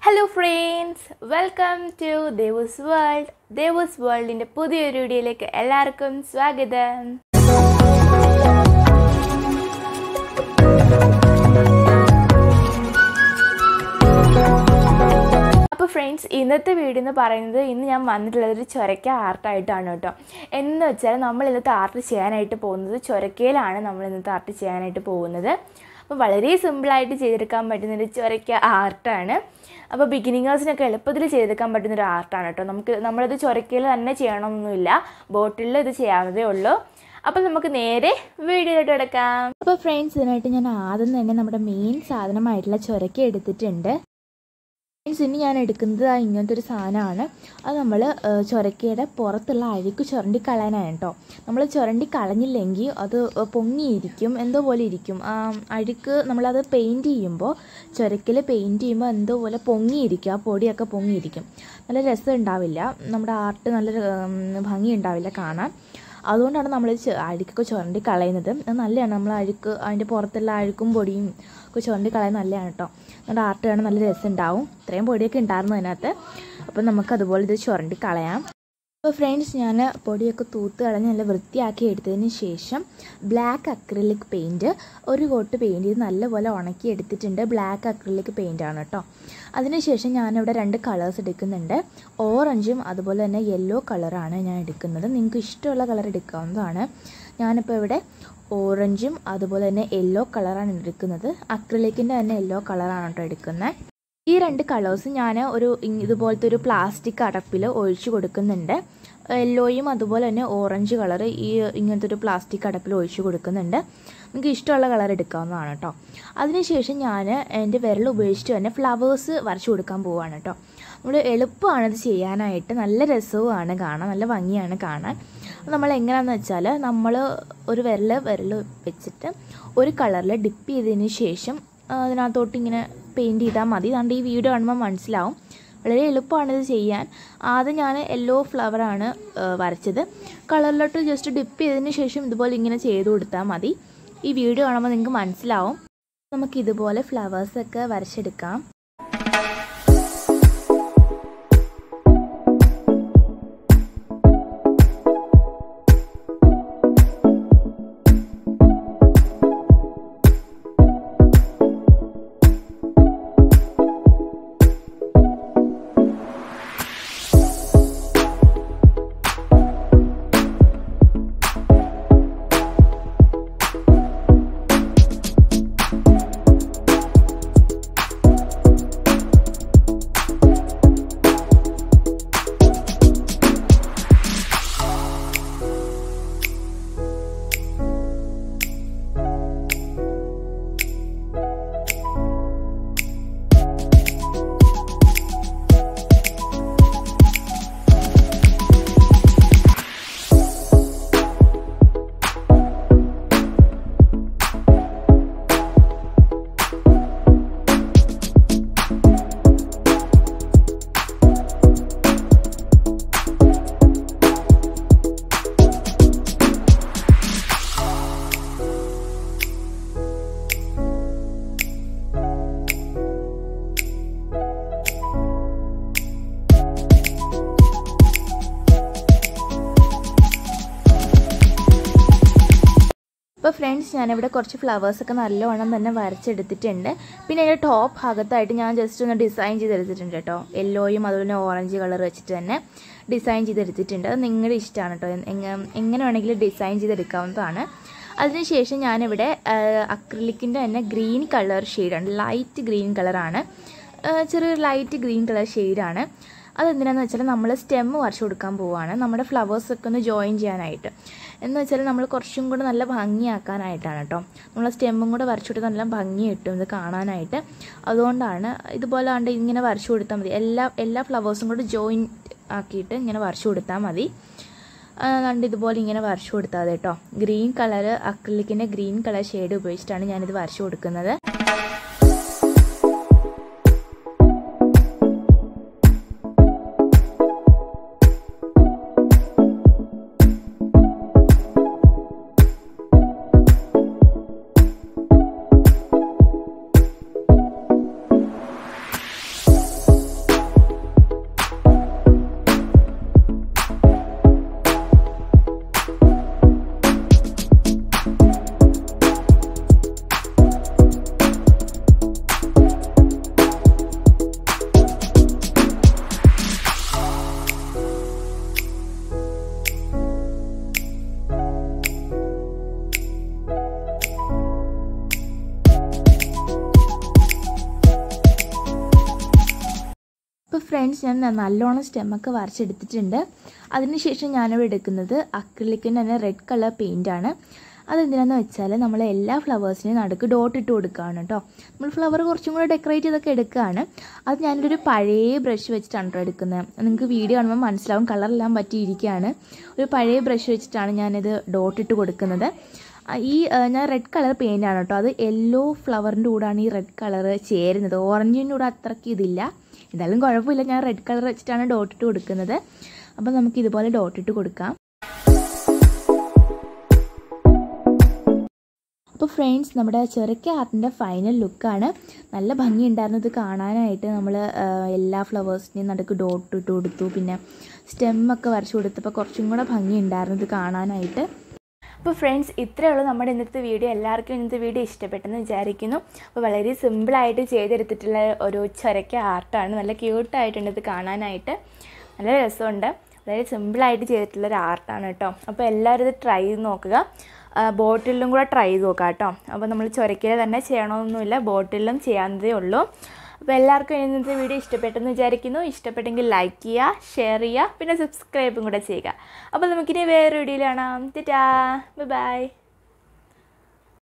hello friends welcome to Devu's world Devu's വേൾഡിൻ്റെ പുതിയൊരു വീഡിയോയിലേക്ക് എല്ലാവർക്കും സ്വാഗതം അപ്പോൾ ഫ്രണ്ട്സ് ഇന്നത്തെ വീഡിയോ എന്ന് പറയുന്നത് ഇന്ന് ഞാൻ വന്നിട്ടുള്ളത് ഒരു ചൊരക്ക ആർട്ടായിട്ടാണ് കേട്ടോ എന്ന് വെച്ചാൽ നമ്മൾ ഇന്നത്തെ ആർട്ട് ചെയ്യാനായിട്ട് പോകുന്നത് ചൊരക്കയിലാണ് നമ്മൾ ഇന്നത്തെ ആർട്ട് ചെയ്യാനായിട്ട് പോകുന്നത് അപ്പോൾ വളരെ സിമ്പിളായിട്ട് ചെയ്തെടുക്കാൻ പറ്റുന്നൊരു ചൊരക്ക ആർട്ടാണ് അപ്പോൾ ബിഗിനിങ്ങേഴ്സിനൊക്കെ എളുപ്പത്തിൽ ചെയ്തെടുക്കാൻ പറ്റുന്നൊരു ആർട്ടാണ് കേട്ടോ നമുക്ക് നമ്മളത് ചൊരക്കയിൽ തന്നെ ചെയ്യണമെന്നൊന്നുമില്ല ബോട്ടിലിൽ ഇത് ചെയ്യാവുന്നതേ ഉള്ളൂ അപ്പോൾ നമുക്ക് നേരെ വീഡിയോയിലോട്ട് എടുക്കാം അപ്പോൾ ഫ്രണ്ട്സ് ഇതിനായിട്ട് ഞാൻ ആദ്യം തന്നെ നമ്മുടെ മെയിൻ സാധനമായിട്ടുള്ള ചൊരക്ക എടുത്തിട്ടുണ്ട് ഫ്രണ്ട്സ് ഇനി ഞാൻ എടുക്കുന്നത് ആ ഇങ്ങനത്തെ ഒരു സാധനമാണ് അത് നമ്മൾ ചുരക്കയുടെ പുറത്തുള്ള അഴുക്ക് ചുരണ്ടി കളയാനാണ് കേട്ടോ നമ്മൾ ചുരണ്ടി കളഞ്ഞില്ലെങ്കിൽ അത് പൊങ്ങിയിരിക്കും എന്തോ പോലെ ഇരിക്കും ആ അഴുക്ക് നമ്മളത് പെയിൻറ്റ് ചെയ്യുമ്പോൾ ചുരക്കിൽ പെയിൻറ്റ് ചെയ്യുമ്പോൾ എന്തോ പോലെ പൊങ്ങിയിരിക്കും ആ പൊടിയൊക്കെ പൊങ്ങിയിരിക്കും നല്ല രസം ഉണ്ടാവില്ല നമ്മുടെ ആർട്ട് നല്ല ഭംഗി ഉണ്ടാവില്ല കാണാൻ അതുകൊണ്ടാണ് നമ്മൾ അഴുക്കൊക്കെ ചുരണ്ടി കളയുന്നത് അത് നല്ലതാണ് നമ്മൾ അഴുക്ക് അതിൻ്റെ പുറത്തുള്ള അഴുക്കും പൊടിയും ഒക്കെ ചുരണ്ടി കളയുന്നത് നല്ലതാണ് കേട്ടോ നമ്മുടെ ആർട്ട് കാണാൻ നല്ല രസം ഉണ്ടാവും ഇത്രയും പൊടിയൊക്കെ ഉണ്ടായിരുന്നു അതിനകത്ത് അപ്പം നമുക്ക് അതുപോലെ ഇത് ചുരണ്ടി കളയാം അപ്പോൾ ഫ്രണ്ട്സ് ഞാൻ പൊടിയൊക്കെ തൂത്ത് കളഞ്ഞ് നല്ല വൃത്തിയാക്കി എടുത്തതിന് ശേഷം ബ്ലാക്ക് അക്രിലിക് പെയിൻറ്റ് ഒരു കോട്ട് പെയിൻറ്റ് ചെയ്ത് നല്ലപോലെ ഉണക്കി എടുത്തിട്ടുണ്ട് ബ്ലാക്ക് അക്രിലിക് പെയിൻ്റ് ആണ് കേട്ടോ അതിനുശേഷം ഞാനിവിടെ രണ്ട് കളേഴ്സ് എടുക്കുന്നുണ്ട് ഓറഞ്ചും അതുപോലെ തന്നെ യെല്ലോ കളറാണ് ഞാൻ എടുക്കുന്നത് നിങ്ങൾക്ക് ഇഷ്ടമുള്ള കളർ എടുക്കാവുന്നതാണ് ഞാനിപ്പോൾ ഇവിടെ ഓറഞ്ചും അതുപോലെ തന്നെ യെല്ലോ കളറാണ് എടുക്കുന്നത് അക്രിലിക്കിൻ്റെ തന്നെ യെല്ലോ കളറാണ് കേട്ടോ എടുക്കുന്നത് ഈ രണ്ട് കളേഴ്സ് ഞാൻ ഒരു ഇതുപോലത്തെ ഒരു പ്ലാസ്റ്റിക് അടപ്പിൽ ഒഴിച്ചു കൊടുക്കുന്നുണ്ട് യെല്ലോയും അതുപോലെ തന്നെ ഓറഞ്ച് കളർ ഈ ഇങ്ങനത്തെ ഒരു പ്ലാസ്റ്റിക് അടപ്പിൽ ഒഴിച്ചു കൊടുക്കുന്നുണ്ട് നിങ്ങൾക്ക് ഇഷ്ടമുള്ള കളർ എടുക്കാവുന്നതാണ് കേട്ടോ അതിനുശേഷം ഞാൻ എൻ്റെ വിരൽ ഉപയോഗിച്ചിട്ട് തന്നെ ഫ്ലവേഴ്സ് വരച്ചു കൊടുക്കാൻ പോവുകയാണ് കേട്ടോ നമ്മൾ എളുപ്പമാണ് ഇത് ചെയ്യാനായിട്ട് നല്ല രസവുമാണ് കാണാൻ നല്ല ഭംഗിയാണ് കാണാൻ നമ്മൾ എങ്ങനെയാണെന്ന് വെച്ചാൽ നമ്മൾ ഒരു വിരൽ വിരൽ വെച്ചിട്ട് ഒരു കളറിൽ ഡിപ്പ് ചെയ്തതിന് ശേഷം അതിനകത്തോട്ട് ഇങ്ങനെ പെയിൻറ്റ് ചെയ്താൽ മതി അതുകൊണ്ട് ഈ വീഡിയോ കാണുമ്പോൾ മനസ്സിലാവും വളരെ എളുപ്പമാണ് ഇത് ചെയ്യാൻ ആദ്യം ഞാൻ യെല്ലോ ഫ്ലവറാണ് വരച്ചത് കളറിലോട്ട് ജസ്റ്റ് ഡിപ്പ് ചെയ്തതിന് ശേഷം ഇതുപോലെ ഇങ്ങനെ ചെയ്ത് കൊടുത്താൽ മതി ഈ വീഡിയോ കാണുമ്പോൾ നിങ്ങൾക്ക് മനസ്സിലാവും നമുക്ക് ഇതുപോലെ ഫ്ലവേഴ്സൊക്കെ വരച്ചെടുക്കാം ഇപ്പോൾ ഫ്രണ്ട്സ് ഞാനിവിടെ കുറച്ച് ഫ്ലവേഴ്സൊക്കെ നല്ലവണ്ണം തന്നെ വരച്ചെടുത്തിട്ടുണ്ട് പിന്നെ അതിൻ്റെ ടോപ്പ് ഭാഗത്തായിട്ട് ഞാൻ ജസ്റ്റ് ഒന്ന് ഡിസൈൻ ചെയ്തെടുത്തിട്ടുണ്ട് കേട്ടോ യെല്ലോയും അതുപോലെ തന്നെ ഓറഞ്ച് കളർ വെച്ചിട്ട് തന്നെ ഡിസൈൻ ചെയ്തെടുത്തിട്ടുണ്ട് അത് നിങ്ങളുടെ ഇഷ്ടമാണ് കേട്ടോ എങ്ങനെ വേണമെങ്കിലും ഡിസൈൻ ചെയ്തെടുക്കാവുന്നതാണ് അതിനുശേഷം ഞാനിവിടെ അക്രിലിക്കിൻ്റെ തന്നെ ഗ്രീൻ കളർ ഷെയ്ഡാണ് ലൈറ്റ് ഗ്രീൻ കളറാണ് ചെറിയൊരു ലൈറ്റ് ഗ്രീൻ കളർ ഷെയ്ഡാണ് അതെന്തിനാന്ന് വെച്ചാൽ നമ്മൾ സ്റ്റെം വരച്ചു കൊടുക്കാൻ പോവുകയാണ് നമ്മുടെ ഫ്ലവേഴ്സൊക്കെ ഒന്ന് ജോയിൻ ചെയ്യാനായിട്ട് എന്ന് വെച്ചാൽ നമ്മൾ കുറച്ചും കൂടെ നല്ല ഭംഗിയാക്കാനായിട്ടാണ് കേട്ടോ നമ്മൾ സ്റ്റെമ്മും കൂടെ വരച്ചു കൊടുത്താൽ നല്ല ഭംഗി കിട്ടും ഇത് കാണാനായിട്ട് അതുകൊണ്ടാണ് ഇതുപോലെ കണ്ട് ഇങ്ങനെ വരച്ചു കൊടുത്താൽ മതി എല്ലാ എല്ലാ ഫ്ലവേഴ്സും കൂടെ ജോയിൻ ആക്കിയിട്ട് ഇങ്ങനെ വരച്ചു കൊടുത്താൽ മതി കണ്ട് ഇതുപോലെ ഇങ്ങനെ വരച്ചു കൊടുത്താൽ മതി കേട്ടോ ഗ്രീൻ കളർ അക്രിലിക്കിൻ്റെ ഗ്രീൻ കളർ ഷെയ്ഡ് ഉപയോഗിച്ചിട്ടാണ് ഞാനിത് വരച്ചു കൊടുക്കുന്നത് ഫ്രണ്ട്സ് ഞാൻ നല്ലോണം സ്റ്റെമ്മൊക്കെ വരച്ചെടുത്തിട്ടുണ്ട് അതിനുശേഷം ഞാനിവിടെ എടുക്കുന്നത് അക്രിലിക്കിൻ്റെ തന്നെ റെഡ് കളർ പെയിൻ്റാണ് അതെന്തിനാന്ന് വെച്ചാൽ നമ്മൾ എല്ലാ ഫ്ലവേഴ്സിനെയും നടുക്ക് ഡോട്ട് ഇട്ട് കൊടുക്കുകയാണ് കേട്ടോ നമ്മൾ ഫ്ലവർ കുറച്ചും കൂടെ ഡെക്കറേറ്റ് ചെയ്തൊക്കെ എടുക്കുകയാണ് അത് ഞാനൊരു പഴയ ബ്രഷ് വെച്ചിട്ടാണ് കേട്ടോ എടുക്കുന്നത് നിങ്ങൾക്ക് വീഡിയോ കാണുമ്പോൾ മനസ്സിലാവും കളറെല്ലാം പറ്റിയിരിക്കുകയാണ് ഒരു പഴയ ബ്രഷ് വെച്ചിട്ടാണ് ഞാനിത് ഡോട്ട് ഇട്ട് കൊടുക്കുന്നത് ആ, ഈ ആ, ഞാൻ റെഡ് കളർ പെയിൻ്റാണ് കേട്ടോ അത് യെല്ലോ ഫ്ലവറിൻ്റെ കൂടാണ് ഈ റെഡ് കളർ ചേരുന്നത് ഓറഞ്ചിൻ്റെ കൂടെ അത്രയ്ക്ക് ഇതില്ല എന്തായാലും കുഴപ്പമില്ല ഞാൻ റെഡ് കളർ വെച്ചിട്ടാണ് ഡോട്ട് ഇട്ട് കൊടുക്കുന്നത് അപ്പോൾ നമുക്ക് ഇതുപോലെ ഡോട്ട് ഇട്ട് കൊടുക്കാം അപ്പോൾ ഫ്രണ്ട്സ് നമ്മുടെ ചെറുക്ക ആർട്ടിൻ്റെ ഫൈനൽ ലുക്കാണ് നല്ല ഭംഗിയുണ്ടായിരുന്നു ഇത് കാണാനായിട്ട് നമ്മൾ എല്ലാ ഫ്ലവേഴ്സിനെയും നടുക്ക് ഡോട്ട് ഇട്ട് കൊടുത്തു പിന്നെ സ്റ്റെമ്മൊക്കെ വരച്ചു കൊടുത്തപ്പോൾ കുറച്ചും കൂടെ ഭംഗിയുണ്ടായിരുന്നു ഇത് കാണാനായിട്ട് അപ്പോൾ ഫ്രണ്ട്സ് ഇത്രയേ ഉള്ളൂ നമ്മുടെ ഇന്നത്തെ വീഡിയോ എല്ലാവർക്കും ഇന്നത്തെ വീഡിയോ ഇഷ്ടപ്പെട്ടെന്ന് വിചാരിക്കുന്നു അപ്പോൾ വളരെ സിമ്പിളായിട്ട് ചെയ്തെടുത്തിട്ടുള്ള ഒരു ചൊരക്ക ആർട്ടാണ് നല്ല ക്യൂട്ടായിട്ടുണ്ട് ഇത് കാണാനായിട്ട് നല്ല രസമുണ്ട് വളരെ സിമ്പിളായിട്ട് ചെയ്തിട്ടുള്ള ഒരു ആർട്ടാണ് കേട്ടോ അപ്പോൾ എല്ലാവരും ഇത് ട്രൈ ചെയ്ത് നോക്കുക ബോട്ടിലും കൂടെ ട്രൈ ചെയ്ത് നോക്കാം കേട്ടോ അപ്പോൾ നമ്മൾ ചൊരക്കയിൽ തന്നെ ചെയ്യണമെന്നൊന്നുമില്ല ബോട്ടിലും ചെയ്യാവുന്നതേ ഉള്ളൂ അപ്പോൾ എല്ലാവർക്കും ഇന്നത്തെ വീഡിയോ ഇഷ്ടപ്പെട്ടെന്ന് വിചാരിക്കുന്നു ഇഷ്ടപ്പെട്ടെങ്കിൽ ലൈക്ക് ചെയ്യുക ഷെയർ ചെയ്യുക പിന്നെ സബ്സ്ക്രൈബും കൂടെ ചെയ്യുക അപ്പോൾ നമുക്കിനി വേറെ വീഡിയോയിൽ കാണാം ടാ ബൈ